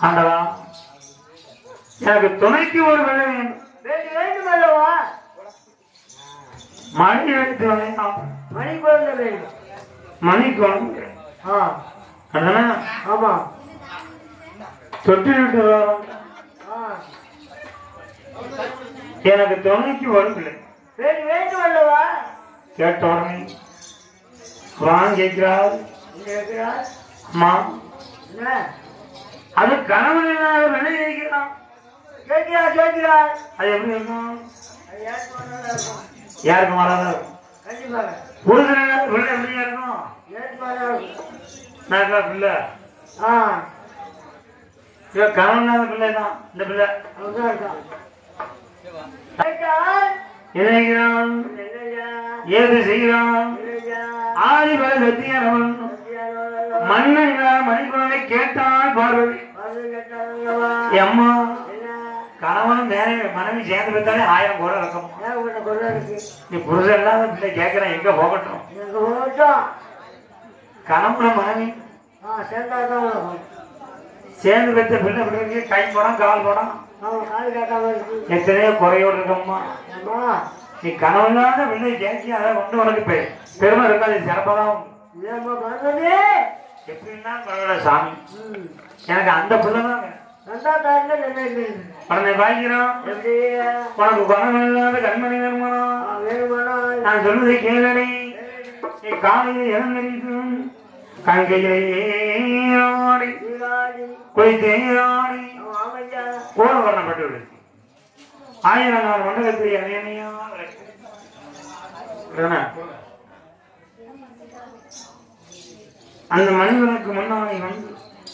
ஆண்டவா எனக்கு துணைக்கு ஒரு பிள்ளை வேண்டும் வேண்டும் வேண்டும் அல்லவா மணி எடுத்து வேண்டாம் மணி குழந்தை வேண்டும் மணி குழந்தை ஆ அதனா ஆமா தொட்டு விட்டு வரோம் ஆ எனக்கு துணைக்கு ஒரு பிள்ளை வேண்டும் வேண்டும் அல்லவா கேட்ட உடனே குரான் கேட்கிறார் இங்க இருக்கிறார் அம்மா என்ன அது கணவன் இல்லாத பிள்ளை கேட்கிறான் கேட்கிறார் கேட்கிறார் அது எப்படி இருக்கும் அது யாருக்கு வேணாலும் இருக்கும் யாருக்கு வராத இருக்கும் கண்டிப்பாக புருஷன் இல்லாத பிள்ளை எப்படியா இருக்கும் யாருக்கு வேணாலும் இருக்கும் நான் பிள்ளை ஆ இவ கணவன் இல்லாத பிள்ளை தான் இந்த பிள்ளை அவன்தான் இருக்கான் கேட்டார் இணைகிறான் இல்லையா ஏது செய்கிறான் இல்லையா ஆதி பல சத்தியானவன் மன்னன் மணிக்குழந்தை கேட்டால் பார்வதி அது கேட்டார் அல்லவா அம்மா என்ன கணவனும் மனைவி மனைவி சேர்ந்து வைத்தாலே ஆயிரம் கூட இருக்கும் ஏன் உன்னை கொள்ள இருக்கு நீ புருஷன் இல்லாத பிள்ளை கேட்கிறேன் எங்க போகட்டும் எங்க போகட்டும் கணவனும் மனைவி ஆ சேர்ந்தாதான் இருக்கும் சேர்ந்து வைத்த பிள்ளை பிள்ளைக்கு கை படம் கால் படம் அவன் கால் கேட்காம இருக்கு எத்தனையோ குறையோடு இருக்கம்மா அம்மா நீ கணவனாத பிள்ளை கேட்கி அதை கொண்டு உனக்கு பெ- பெருமை இருக்காது சிறப்பதான் உண்டு. ஏம்மா பார்வதி எப்படின்னா பரவாயில்ல சாமி ம் எனக்கு அந்த பிள்ளை தான் வேணும். நல்லா தாங்க நினைக்கிறேன் உடனே பாய்க்கிறோம் எப்படி உனக்கு குணம் இல்லாத கண்மணி வேணுமா ஆ, வேணுமானா நான் சொல்வதை கேளடி நீ காலையில் எழுந்திருக்கும் கங்கையிலே ஆடி சீராடி குளித்தேராடி அவன் ஆமையா கோல வர்ணப்பட்டு விடுச்சு ஆயிரம் நாள் மண்டலத்தில் அணையணையா அந்த மனிதனுக்கு முன்னாடி வந்து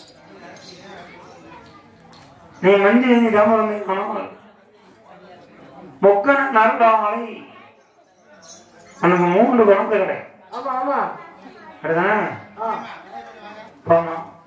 நீ மஞ்சள் நீ கமலம் ஆனால் முக்கன நரண்டாலை உனக்கு மூன்று குழந்தை கிடையாது ஆமா ஆமா அப்படிதானே ஆ போமா